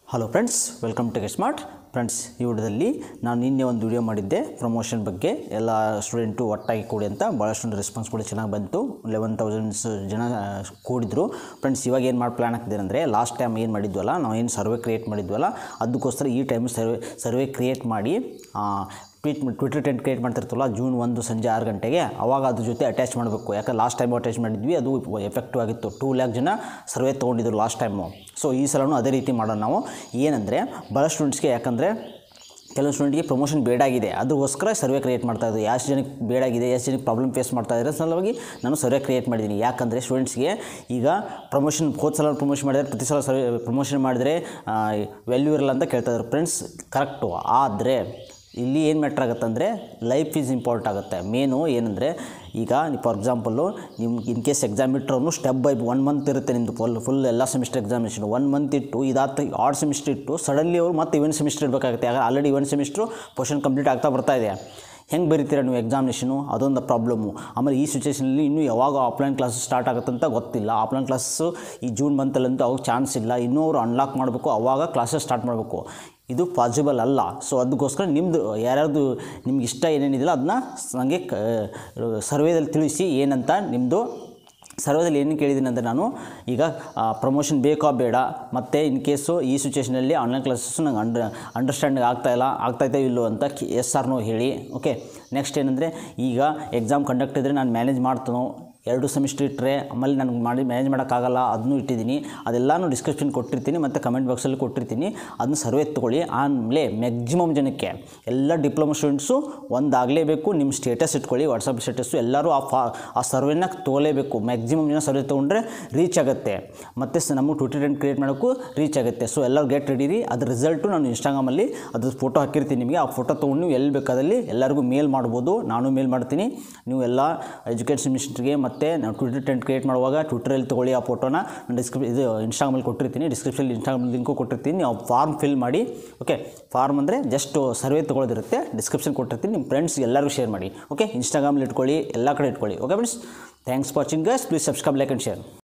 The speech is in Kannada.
hello friends welcome to smart friends ಈ ವಿಡಿಯೋದಲ್ಲಿ ನಾನು ನಿನ್ನೆ ಒಂದು ವಿಡಿಯೋ ಮಾಡಿದ್ದೆ ಪ್ರಮೋಷನ್ ಬಗ್ಗೆ ಎಲ್ಲ ಸ್ಟೂಡೆಂಟು ಒಟ್ಟಾಗಿ ಕೂಡಿ ಅಂತ ಭಾಳಷ್ಟು ರೆಸ್ಪಾನ್ಸ್ ಕೂಡ ಚೆನ್ನಾಗಿ ಬಂತು ಲೆವೆನ್ ತೌಸಂಡ್ಸ್ ಜನ ಆ, ಕೂಡಿದ್ರು ಫ್ರೆಂಡ್ಸ್ ಇವಾಗ ಏನು ಮಾಡಿ ಪ್ಲ್ಯಾನ್ ಹಾಕಿದೆ ಅಂದರೆ ಲಾಸ್ಟ್ ಟೈಮ್ ಏನು ಮಾಡಿದ್ವಲ್ಲ ನಾವು ಏನು ಸರ್ವೆ ಕ್ರಿಯೇಟ್ ಮಾಡಿದ್ವಲ್ಲ ಅದಕ್ಕೋಸ್ಕರ ಈ ಟೈಮ್ ಸರ್ವೆ ಸರ್ವೆ ಕ್ರಿಯೇಟ್ ಮಾಡಿ ಟ್ವೀಟ್ ಟ್ವಿಟರ್ ಟೆಂಟ್ ಕ್ರಿಯೇಟ್ ಮಾಡ್ತಿರ್ತಲ್ಲ ಜೂನ್ ಒಂದು ಸಂಜೆ ಆರು ಗಂಟೆಗೆ ಅವಾಗ ಅದ್ರ ಜೊತೆ ಅಟ್ಯಾಚ್ ಮಾಡಬೇಕು ಯಾಕಂದ್ರೆ ಲಾಸ್ಟ್ ಟೈಮ್ ಅಟ್ಯಾಚ್ ಮಾಡಿದ್ವಿ ಅದು ಎಫೆಕ್ಟಿವ್ ಆಗಿತ್ತು ಟೂ ಲ್ಯಾಕ್ ಜನ ಸರ್ವೆ ತೊಗೊಂಡಿದ್ರು ಲಾಸ್ಟ್ ಟೈಮು ಸೊ ಈ ಸಲನೂ ಅದೇ ರೀತಿ ಮಾಡೋಣ ನಾವು ಏನಂದರೆ ಭಾಳ ಸ್ಟೂಡೆಂಟ್ಸ್ಗೆ ಯಾಕಂದರೆ ಕೆಲವು ಸ್ಟೂಡೆಂಟ್ಗೆ ಪ್ರಮೋಷನ್ ಬೇಡಾಗಿದೆ ಅದಕ್ಕೋಸ್ಕರ ಸರ್ವೆ ಕ್ರಿಯೇಟ್ ಮಾಡ್ತಾ ಇದ್ದು ಎಷ್ಟು ಜನಕ್ಕೆ ಬೇಡಾಗಿದೆ ಎಷ್ಟು ಜನಕ್ಕೆ ಪ್ರಾಬ್ಲಮ್ ಫೇಸ್ ಮಾಡ್ತಾ ಇದ್ದಾರೆ ಸಲುವಾಗಿ ನಾನು ಸರ್ವೆ ಕ್ರಿಯೇಟ್ ಮಾಡಿದ್ದೀನಿ ಯಾಕಂದರೆ ಸ್ಟೂಡೆಂಟ್ಸ್ಗೆ ಈಗ ಪ್ರಮೋಷನ್ ಹೋದ ಸಲ ಪ್ರಮೋಷನ್ ಮಾಡಿದರೆ ಪ್ರತಿ ಸಲ ಸರ್ವೆ ಪ್ರಮೋಷನ್ ಮಾಡಿದರೆ ವ್ಯಾಲ್ಯೂ ಇರಲ್ಲ ಅಂತ ಕೇಳ್ತಾ ಇದ್ದಾರೆ ಫ್ರೆಂಡ್ಸ್ ಕರೆಕ್ಟು ಆದರೆ ಇಲ್ಲಿ ಏನು ಮ್ಯಾಟ್ರ್ ಆಗುತ್ತೆ ಅಂದರೆ ಲೈಫ್ ಈಸ್ ಇಂಪಾರ್ಟ್ ಆಗುತ್ತೆ ಮೇನು ಏನಂದರೆ ಈಗ ಫಾರ್ ಎಕ್ಸಾಂಪಲ್ಲು ನಿಮ್ಗೆ ಇನ್ ಕೇಸ್ ಎಕ್ಸಾಮ್ ಇಟ್ಟರು ಸ್ಟೆಪ್ ಬೈ ಒನ್ ಮಂತ್ ಇರುತ್ತೆ ನಿಮ್ಮದು ಫುಲ್ ಫುಲ್ ಎಲ್ಲ ಸೆಮಿಸ್ಟರ್ ಎಕ್ಸಾಮಿನೇಷನ್ ಒನ್ ಮಂತ್ ಇಟ್ಟು ಇದಾದ ಆರ್ಡ್ ಸೆಮಿಸ್ಟರ್ ಇಟ್ಟು ಸಡನ್ಲಿ ಅವರು ಮತ್ತೆ ಇವನ್ ಸೆಮಿಸ್ಟರ್ ಇಡಬೇಕಾಗುತ್ತೆ ಯಾಕಂದ್ರೆ already even semester portion complete ಆಗ್ತಾ ಬರ್ತಾ ಇದೆ ಹೆಂಗೆ ಬರೀತೀರ ನೀವು ಎಕ್ಸಾಮಿನೇಷನು ಅದೊಂದು ಪ್ರಾಬ್ಲಮ್ಮು ಆಮೇಲೆ ಈ ಸಿಚುವೇಷನಲ್ಲಿ ಇನ್ನೂ ಯಾವಾಗ ಆಫ್ಲೈನ್ ಕ್ಲಾಸ್ ಸ್ಟಾರ್ಟ್ ಆಗುತ್ತೆ ಅಂತ ಗೊತ್ತಿಲ್ಲ ಆಫ್ಲೈನ್ ಕ್ಲಾಸಸ್ಸು ಈ ಜೂನ್ ಮಂತಲ್ಲಂತೂ ಅವಾಗ ಚಾನ್ಸ್ ಇಲ್ಲ ಇನ್ನೂ ಅವರು ಅನ್ಲಾಕ್ ಮಾಡಬೇಕು ಅವಾಗ ಕ್ಲಾಸಸ್ ಸ್ಟಾರ್ಟ್ ಮಾಡಬೇಕು ಇದು ಪಾಸಿಬಲ್ ಅಲ್ಲ ಸೊ ಅದಕ್ಕೋಸ್ಕರ ನಿಮ್ಮದು ಯಾರ್ಯಾರ್ದು ನಿಮ್ಗೆ ಇಷ್ಟ ಏನೇನಿದೆಯಲ್ಲ ಅದನ್ನ ನನಗೆ ಸರ್ವೇದಲ್ಲಿ ತಿಳಿಸಿ ಏನಂತ ನಿಮ್ಮದು ಸರ್ವೇದಲ್ಲಿ ಏನು ಕೇಳಿದ್ದೀನಿ ಅಂದರೆ ನಾನು ಈಗ ಪ್ರಮೋಷನ್ ಬೇಕೋ ಬೇಡ ಮತ್ತು ಇನ್ ಕೇಸು ಈ ಸಿಚುವೇಷನಲ್ಲಿ ಆನ್ಲೈನ್ ಕ್ಲಾಸಸ್ಸು ನಂಗೆ ಅಂಡರ್ ಅಂಡರ್ಸ್ಟ್ಯಾಂಡಿಂಗ್ ಆಗ್ತಾಯಿಲ್ಲ ಆಗ್ತಾಯಿದೆ ಇಲ್ಲೋ ಅಂತ ಎಸ್ ಆರ್ನೋ ಹೇಳಿ ಓಕೆ ನೆಕ್ಸ್ಟ್ ಏನಂದರೆ ಈಗ ಎಕ್ಸಾಮ್ ಕಂಡಕ್ಟ್ ಇದ್ದರೆ ನಾನು ಮ್ಯಾನೇಜ್ ಮಾಡ್ತಾನೋ ಎರಡು ಸೆಮಿಸ್ಟರ್ ಇಟ್ಟರೆ ಆಮೇಲೆ ನನಗೆ ಮಾಡಿ ಮ್ಯಾನೇಜ್ ಮಾಡೋಕ್ಕಾಗಲ್ಲ ಅದನ್ನು ಇಟ್ಟಿದ್ದೀನಿ ಅದೆಲ್ಲನೂ ಡಿಸ್ಕ್ರಿಪ್ಷನ್ ಕೊಟ್ಟಿರ್ತೀನಿ ಮತ್ತು ಕಮೆಂಟ್ ಬಾಕ್ಸಲ್ಲಿ ಕೊಟ್ಟಿರ್ತೀನಿ ಅದನ್ನ ಸರ್ವೆ ತೊಗೊಳ್ಳಿ ಆಮೇಲೆ ಮ್ಯಾಕ್ಸಿಮಮ್ ಜನಕ್ಕೆ ಎಲ್ಲ ಡಿಪ್ಲೊಮಾ ಸ್ಟೂಡೆಂಟ್ಸು ಒಂದಾಗಲೇಬೇಕು ನಿಮ್ಮ ಸ್ಟೇಟಸ್ ಇಟ್ಕೊಳ್ಳಿ ವಾಟ್ಸಪ್ ಸ್ಟೇಟಸ್ಸು ಎಲ್ಲರೂ ಆ ಫಾ ಆ ಸರ್ವೆನ ತೊಗೊಲೇಬೇಕು ಮ್ಯಾಕ್ಸಿಮಮ್ ಜನ ಸರ್ವೆ ತೊಗೊಂಡ್ರೆ ರೀಚ್ ಆಗುತ್ತೆ ಮತ್ತು ಸ ನಮಗೆ ಟ್ವಿಟರ್ ಟ್ರೆಂಡ್ ಕ್ರಿಯೇಟ್ ಮಾಡೋಕ್ಕೂ ರೀಚ್ ಆಗುತ್ತೆ ಸೊ ಎಲ್ಲರೂ ಗೆಟ್ ರೆಡಿ ರೀ ಅದ್ರ ರಿಸಲ್ಟು ನಾನು ಇನ್ಸ್ಟಾಗ್ರಾಮಲ್ಲಿ ಅದ್ರ ಫೋಟೋ ಹಾಕಿರ್ತೀನಿ ನಿಮಗೆ ಆ ಫೋಟೋ ತೊಗೊಂಡು ನೀವು ಎಲ್ಲಿ ಬೇಕಾದಲ್ಲಿ ಎಲ್ಲರಿಗೂ ಮೇಲ್ ಮಾಡ್ಬೋದು ನಾನು ಮೇಲ್ ಮಾಡ್ತೀನಿ ನೀವು ಎಲ್ಲ ಎಜುಕೇಷನ್ ಮಿನಿಸ್ಟ್ರಿಗೆ ಮತ್ತು ನಾವು ಟ್ವಿಟರ್ ಟ್ರೆಂಡ್ ಕ್ರಿಯೇಟ್ ಮಾಡುವಾಗ ಟ್ವಿಟರಲ್ಲಿ ತೊಗೊಳ್ಳಿ ಆ ಫೋಟೋನ ಡಿಸ್ಕ್ರಿಪ್ ಇದು ಇನ್ಸ್ಟಾಗ್ರಾಮಲ್ಲಿ ಕೊಟ್ಟಿರ್ತೀನಿ ಡಿಸ್ಕ್ರಿಪ್ಷನ್ ಇನ್ಸ್ಟಾಗ್ರಾಮ್ ಲಿಂಕು ಕೊಟ್ಟಿರ್ತೀನಿ ನೀವು ಫಾರ್ಮ್ ಫಿಲ್ ಮಾಡಿ ಓಕೆ ಫಾರ್ಮ್ ಅಂದರೆ ಜಸ್ಟ್ ಸರ್ವೆ ತೊಗೊಳೋದಿರುತ್ತೆ ಡಿಸ್ಕ್ರಿಪ್ಷನ್ ಕೊಟ್ಟಿರ್ತೀನಿ ನಿಮ್ಮ ಫ್ರೆಂಡ್ಸ್ ಎಲ್ಲರಿಗೂ ಶೇರ್ ಮಾಡಿ ಓಕೆ ಇನ್ಸ್ಟಾಗ್ರಾಮಲ್ಲಿ ಇಟ್ಕೊಳ್ಳಿ ಎಲ್ಲ ಕಡೆ ಇಟ್ಕೊಳ್ಳಿ okay friends thanks watching guys please subscribe like and share